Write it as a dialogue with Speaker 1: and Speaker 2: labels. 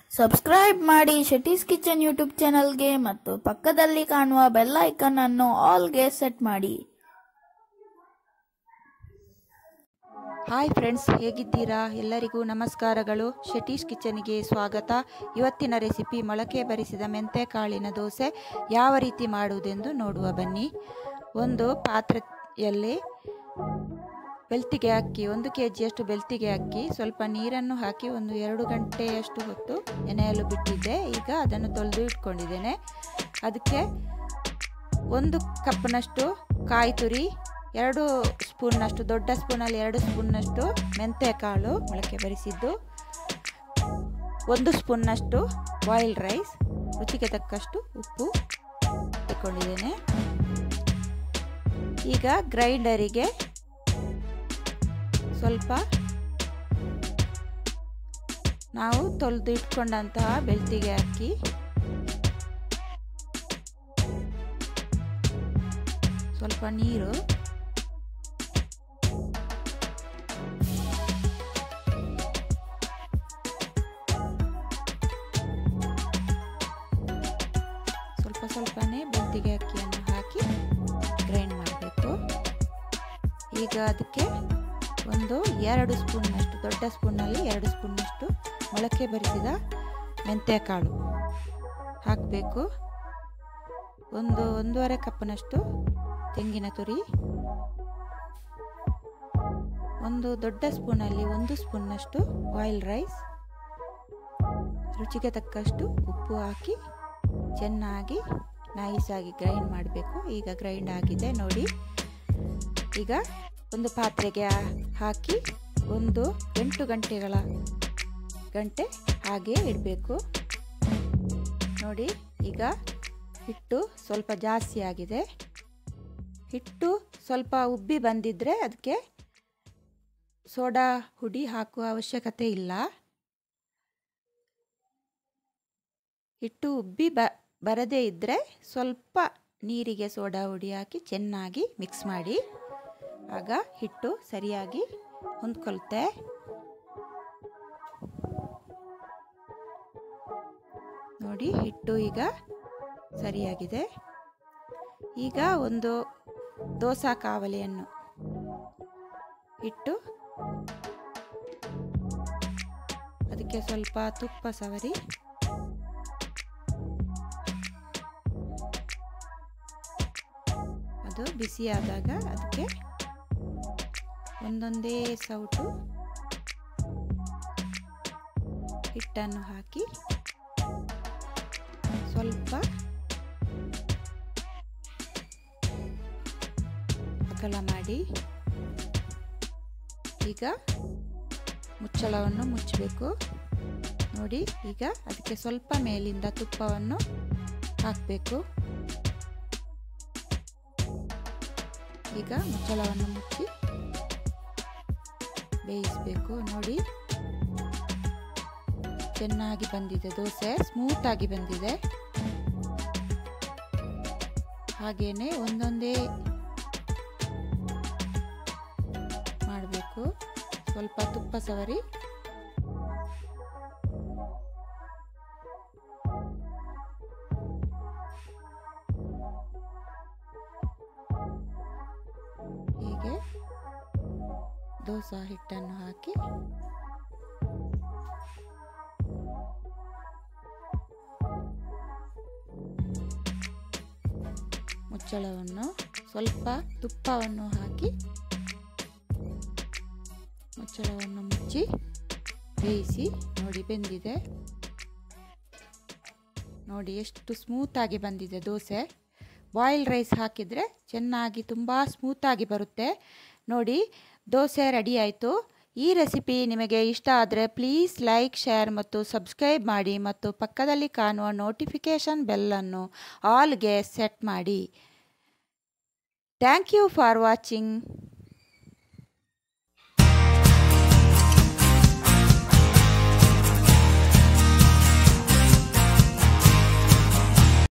Speaker 1: subscribe ಮಾಡಿ ಶೆಟೀಸ್ kitchen YouTube ಚಾನಲ್ಗೆ ಮತ್ತು ಪಕ್ಕದಲ್ಲಿ ಕಾಣುವ ಬೆಲ್ ಐಕನ್ ಅನ್ನು ಆಲ್ಗೆ ಸೆಟ್ ಮಾಡಿ
Speaker 2: ಹಾಯ್ ಫ್ರೆಂಡ್ಸ್ ಹೇಗಿದ್ದೀರಾ ಎಲ್ಲರಿಗೂ ನಮಸ್ಕಾರಗಳು ಶೆಟೀಶ್ ಕಿಚನ್ಗೆ ಸ್ವಾಗತ ಇವತ್ತಿನ ರೆಸಿಪಿ ಮೊಳಕೆ ಬರಿಸಿದ ಮೆಂತೆ ಕಾಳಿನ ದೋಸೆ ಯಾವ ರೀತಿ ಮಾಡುವುದೆಂದು ನೋಡುವ ಬನ್ನಿ ಒಂದು ಪಾತ್ರೆಯಲ್ಲಿ ಬೆಳ್ತಿಗೆ ಅಕ್ಕಿ ಒಂದು ಕೆ ಜಿಯಷ್ಟು ಬೆಳ್ತಿಗೆ ಅಕ್ಕಿ ಸ್ವಲ್ಪ ನೀರನ್ನು ಹಾಕಿ ಒಂದು ಎರಡು ಗಂಟೆಯಷ್ಟು ಹೊತ್ತು ನೆನೆಯಲು ಬಿಟ್ಟಿದ್ದೆ ಈಗ ಅದನ್ನು ತೊಳೆದು ಇಟ್ಕೊಂಡಿದ್ದೇನೆ ಅದಕ್ಕೆ ಒಂದು ಕಪ್ನಷ್ಟು ಕಾಯಿ ತುರಿ ಎರಡು ಸ್ಪೂನ್ನಷ್ಟು ದೊಡ್ಡ ಸ್ಪೂನಲ್ಲಿ ಎರಡು ಸ್ಪೂನ್ನಷ್ಟು ಮೆಂತ್ಯ ಕಾಳು ಮೊಳಕೆ ಬರಿಸಿದ್ದು ಒಂದು ಸ್ಪೂನ್ನಷ್ಟು ಬಾಯ್ಲ್ಡ್ ರೈಸ್ ರುಚಿಗೆ ತಕ್ಕಷ್ಟು ಉಪ್ಪು ಇಟ್ಕೊಂಡಿದ್ದೇನೆ ಈಗ ಗ್ರೈಂಡರಿಗೆ ಸ್ವಲ್ಪ ನಾವು ತೊಳೆದು ಇಟ್ಕೊಂಡಂತಹ ಬೆಳ್ತಿಗೆ ಅಕ್ಕಿ ಸ್ವಲ್ಪ ನೀರು ಸ್ವಲ್ಪ ಸ್ವಲ್ಪನೇ ಬೆಳ್ತಿಗೆ ಅಕ್ಕಿಯನ್ನು ಹಾಕಿ ಗ್ರೈಂಡ್ ಮಾಡಬೇಕು ಈಗ ಅದಕ್ಕೆ ಒಂದು ಎರಡು ಸ್ಪೂನ್ನಷ್ಟು ದೊಡ್ಡ ಸ್ಪೂನಲ್ಲಿ ಎರಡು ಸ್ಪೂನ್ನಷ್ಟು ಮೊಳಕೆ ಬರಿಸಿದ ಮೆಂತ್ಯ ಕಾಳು ಹಾಕಬೇಕು ಒಂದು ಒಂದೂವರೆ ಕಪ್ನಷ್ಟು ತೆಂಗಿನ ತುರಿ ಒಂದು ದೊಡ್ಡ ಸ್ಪೂನಲ್ಲಿ ಒಂದು ಸ್ಪೂನ್ನಷ್ಟು ಬಾಯ್ಲ್ ರೈಸ್ ರುಚಿಗೆ ತಕ್ಕಷ್ಟು ಉಪ್ಪು ಹಾಕಿ ಚೆನ್ನಾಗಿ ನೈಸಾಗಿ ಗ್ರೈಂಡ್ ಮಾಡಬೇಕು ಈಗ ಗ್ರೈಂಡ್ ಆಗಿದೆ ನೋಡಿ ಈಗ ಒಂದು ಪಾತ್ರೆಗೆ ಹಾಕಿ ಒಂದು ಎಂಟು ಗಂಟೆಗಳ ಗಂಟೆ ಹಾಗೆ ಇಡಬೇಕು ನೋಡಿ ಈಗ ಹಿಟ್ಟು ಸ್ವಲ್ಪ ಜಾಸ್ತಿ ಆಗಿದೆ ಹಿಟ್ಟು ಸ್ವಲ್ಪ ಉಬ್ಬಿ ಬಂದಿದ್ದರೆ ಅದಕ್ಕೆ ಸೋಡಾ ಹುಡಿ ಹಾಕುವ ಅವಶ್ಯಕತೆ ಇಲ್ಲ ಹಿಟ್ಟು ಉಬ್ಬಿ ಬ ಬರದೇ ಇದ್ದರೆ ಸ್ವಲ್ಪ ನೀರಿಗೆ ಸೋಡಾ ಹುಡಿ ಹಾಕಿ ಚೆನ್ನಾಗಿ ಮಿಕ್ಸ್ ಮಾಡಿ ಆಗ ಹಿಟ್ಟು ಸರಿಯಾಗಿ ಹೊಂದ್ಕೊಳ್ತೆ ನೋಡಿ ಹಿಟ್ಟು ಈಗ ಸರಿಯಾಗಿದೆ ಈಗ ಒಂದು ದೋಸಾ ಕಾವಲಿಯನ್ನು ಇಟ್ಟು ಅದಕ್ಕೆ ಸ್ವಲ್ಪ ತುಪ್ಪ ಸವರಿ ಅದು ಬಿಸಿಯಾದಾಗ ಅದಕ್ಕೆ ಒಂದೊಂದೇ ಸೌಟು ಹಿಟ್ಟನ್ನು ಹಾಕಿ ಸ್ವಲ್ಪ ಅಗಲ ಮಾಡಿ ಈಗ ಮುಚ್ಚಳವನ್ನು ಮುಚ್ಚಬೇಕು ನೋಡಿ ಈಗ ಅದಕ್ಕೆ ಸ್ವಲ್ಪ ಮೇಲಿಂದ ತುಪ್ಪವನ್ನು ಹಾಕಬೇಕು ಈಗ ಮುಚ್ಚಳವನ್ನು ಮುಚ್ಚಿ ಬೇಯಿಸಬೇಕು ನೋಡಿ ಚೆನ್ನಾಗಿ ಬಂದಿದೆ ದೋಸೆ ಸ್ಮೂತಾಗಿ ಬಂದಿದೆ ಹಾಗೇನೆ ಒಂದೊಂದೇ ಮಾಡಬೇಕು ಸ್ವಲ್ಪ ತುಪ್ಪ ಸವರಿ ಹೀಗೆ ದೋಸಾ ಹಿಟ್ಟನ್ನು ಹಾಕಿ ಮುಚ್ಚಳವನ್ನು ಸ್ವಲ್ಪ ತುಪ್ಪವನ್ನು ಹಾಕಿ ಮುಚ್ಚಳವನ್ನು ಮುಚ್ಚಿ ಬೇಯಿಸಿ ನೋಡಿ ಬೆಂದಿದೆ ನೋಡಿ ಎಷ್ಟು ಸ್ಮೂತಾಗಿ ಬಂದಿದೆ ದೋಸೆ ಬಾಯ್ಲ್ ರೈಸ್ ಹಾಕಿದರೆ ಚೆನ್ನಾಗಿ ತುಂಬ ಸ್ಮೂತಾಗಿ ಬರುತ್ತೆ ನೋಡಿ ದೋಸೆ ರೆಡಿ ಆಯಿತು ಈ ರೆಸಿಪಿ ನಿಮಗೆ ಇಷ್ಟ ಆದರೆ ಪ್ಲೀಸ್ ಲೈಕ್ ಶೇರ್ ಮತ್ತು ಸಬ್ಸ್ಕ್ರೈಬ್ ಮಾಡಿ ಮತ್ತು ಪಕ್ಕದಲ್ಲಿ ಕಾಣುವ ನೋಟಿಫಿಕೇಷನ್ ಬೆಲ್ಲನ್ನು ಆಲ್ಗೆ ಸೆಟ್ ಮಾಡಿ ಥ್ಯಾಂಕ್ ಯು ಫಾರ್ ವಾಚಿಂಗ್